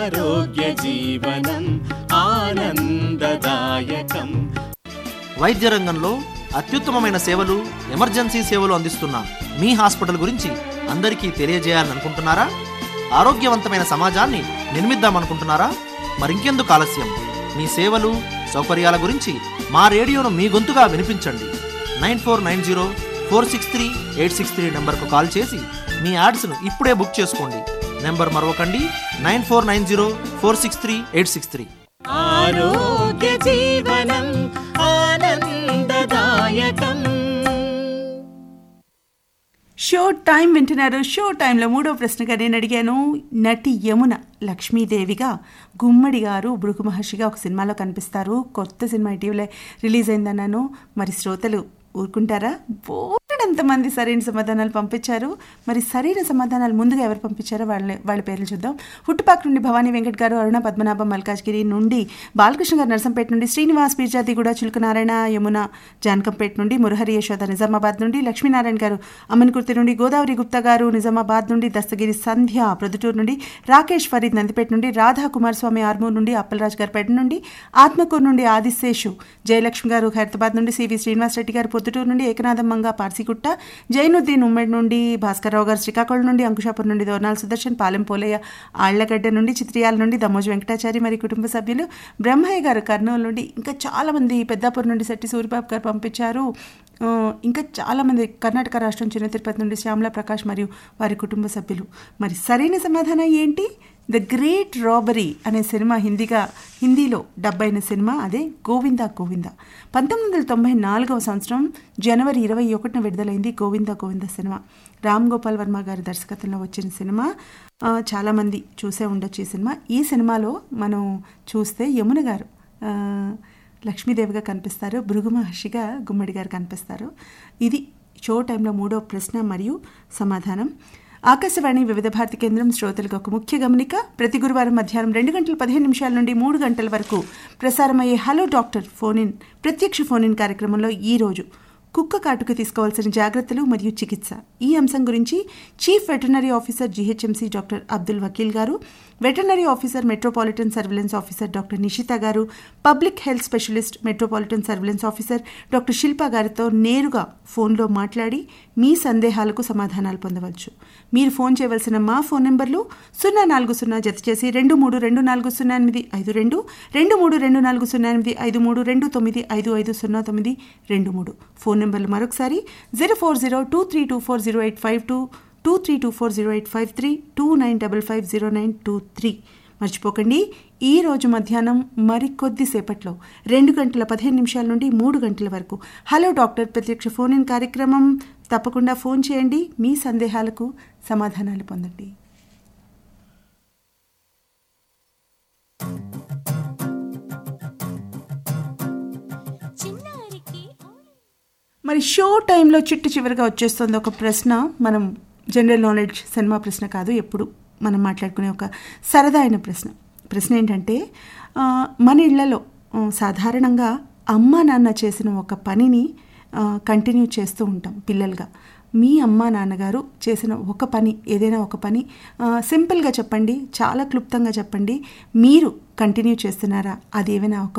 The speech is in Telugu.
ఆరోగ్య జీవనం ఆనందదాయకం వైద్య రంగంలో అత్యుత్తమమైన సేవలు ఎమర్జెన్సీ సేవలు అందిస్తున్న మీ హాస్పిటల్ గురించి అందరికీ తెలియజేయాలనుకుంటున్నారా ఆరోగ్యవంతమైన సమాజాన్ని నిర్మిద్దామనుకుంటున్నారా మరింకెందుకు ఆలస్యం మీ సేవలు సౌకర్యాల గురించి మా రేడియోను మీ గొంతుగా వినిపించండి nine four nine zero four six three eight six three నెంబర్కు కాల్ చేసి మీ యాడ్స్ను ఇప్పుడే బుక్ చేసుకోండి నెంబర్ మరొకండి nine four nine zero four six three eight six three ఆరోగ్య జీవనం ఆనందదాయకం షో టైం వింటున్నారు షో టైంలో మూడో ప్రశ్నగా నేను అడిగాను నటి యమున లక్ష్మీదేవిగా గుమ్మడి గారు భృగు మహర్షిగా ఒక సినిమాలో కనిపిస్తారు కొత్త సినిమా ఇటీవలే రిలీజ్ అయిందన్నాను మరి శ్రోతలు ఊరుకుంటారా బోలెడంతమంది సరైన సమాధానాలు పంపించారు మరి సరైన సమాధానాలు ముందుగా ఎవరు పంపించారో వాళ్ళ వాళ్ళ పేర్లు చూద్దాం హుట్టుపాక్ నుండి భవానీ వెంకట్ గారు అరుణ పద్మనాభం మల్కాజ్గిరి నుండి బాలకృష్ణ గారు నర్సంపేట నుండి శ్రీనివాస్ పీర్జాతిగూడ చిలుకనారాయణ యమున జానకంపేట నుండి మురహరి యశోద నిజామాబాద్ నుండి లక్ష్మీనారాయణ గారు అమ్మన్కుర్తి నుండి గోదావరి గుప్తా గారు నిజామాబాద్ నుండి దస్తగిరి సంధ్య ప్రొద్దుటూరు నుండి రాకేష్ ఫరీద్ నందిపేట నుండి రాధా కుమారస్వామి ఆర్మూర్ నుండి అప్పలరాజు గారు పేట నుండి ఆత్మకూరు నుండి ఆదిశేషు జయలక్ష్మి గారు హైదరాబాద్ నుండి సివి శ్రీనివాస్ రెడ్డి గారు పొద్దుటూరు నుండి ఏకనాథం మంగ పార్సిగుట్ట జైనుద్దీన్ ఉమ్మడి నుండి భాస్కర్రావు గారు శ్రీకాకుళం నుండి అంకుషాపురం నుండి దోర్నాల్ సుదర్శన్ పాలెం పోలయ్య ఆళ్లగడ్డ నుండి చిత్రియాల నుండి దమ్మోజు వెంకటాచారి మరి కుటుంబ సభ్యులు బ్రహ్మయ్య గారు కర్నూలు నుండి ఇంకా చాలా మంది పెద్దాపురం నుండి శెట్టి సూరిబాబు గారు పంపించారు ఆ, ఇంకా చాలామంది కర్ణాటక రాష్ట్రం చిన్న తిరుపతి నుండి శ్యామల ప్రకాష్ మరియు వారి కుటుంబ సభ్యులు మరి సరైన సమాధానం ఏంటి ద గ్రేట్ రాబరీ అనే సినిమా హిందీగా హిందీలో డబ్ అయిన సినిమా అదే గోవిందా గోవిందా పంతొమ్మిది వందల తొంభై నాలుగవ సంవత్సరం జనవరి ఇరవై ఒకటిన విడుదలైంది గోవిందా గోవిందా సినిమా రామ్ గోపాల్ వర్మ గారి దర్శకత్వంలో వచ్చిన సినిమా ఆ, చాలామంది చూసే ఉండొచ్చు ఈ సినిమా ఈ సినిమాలో మనం చూస్తే యమున గారు ఆ, లక్ష్మీదేవిగా కనిపిస్తారు భృగు మహర్షిగా గుమ్మడి గారు కనిపిస్తారు ఇది షో టైంలో మూడో ప్రశ్న మరియు సమాధానం ఆకాశవాణి వివిధ భారతి కేంద్రం శ్రోతలకు ఒక ముఖ్య గమనిక ప్రతి గురువారం మధ్యాహ్నం రెండు గంటల పదిహేను నిమిషాల నుండి మూడు గంటల వరకు ప్రసారమయ్యే హలో డాక్టర్ ఫోన్ ఇన్ ప్రత్యక్ష ఫోన్ ఇన్ కార్యక్రమంలో ఈ రోజు కుక్క కాటుకు తీసుకోవాల్సిన జాగ్రత్తలు మరియు చికిత్స ఈ అంశం గురించి chief veterinary officer GHMC doctor Abdul Wakil గారు veterinary officer metropolitan surveillance officer doctor Nishita గారు public health specialist metropolitan surveillance officer doctor Shilpa గారితో నేరుగా ఫోన్లో మాట్లాడి మీ సందేహాలకు సమాధానాలు పొందవచ్చు మీరు ఫోన్ చేయవలసిన మా ఫోన్ నెంబర్లు సున్నా నాలుగు సున్నా జత చేసి రెండు మూడు రెండు నాలుగు సున్నా ఎనిమిది ఐదు రెండు రెండు మూడు రెండు నాలుగు సున్నా ఎనిమిది ఐదు మూడు రెండు తొమ్మిది ఐదు ఐదు సున్నా తొమ్మిది రెండు మూడు ఫోన్ నెంబర్లు మరొకసారి zero four zero two three two four zero eight five two two three two four zero eight five three two nine double five zero nine two three మర్చిపోకండి ఈ రోజు మధ్యాహ్నం మరికొద్ది సేపట్లో రెండు గంటల పదిహేను నిమిషాల నుండి మూడు గంటల వరకు హలో డాక్టర్ ప్రత్యక్ష ఫోన్ ఇన్ కార్యక్రమం తప్పకుండా ఫోన్ చేయండి మీ సందేహాలకు సమాధానాలు పొందండి మరి షో టైంలో చిట్టు చివరిగా వచ్చేస్తుంది ఒక ప్రశ్న మనం జనరల్ నాలెడ్జ్ సినిమా ప్రశ్న కాదు ఎప్పుడు మనం మాట్లాడుకునే ఒక సరదా అయిన ప్రశ్న ప్రశ్న ఏంటంటే ఆ, మన ఇళ్లలో ఆ, సాధారణంగా అమ్మ నాన్న చేసిన ఒక పనిని కంటిన్యూ చేస్తూ ఉంటాం పిల్లలుగా మీ అమ్మ నాన్నగారు చేసిన ఒక పని ఏదైనా ఒక పని ఆ, సింపుల్గా చెప్పండి చాలా క్లుప్తంగా చెప్పండి మీరు కంటిన్యూ చేస్తున్నారా అది ఏమైనా ఒక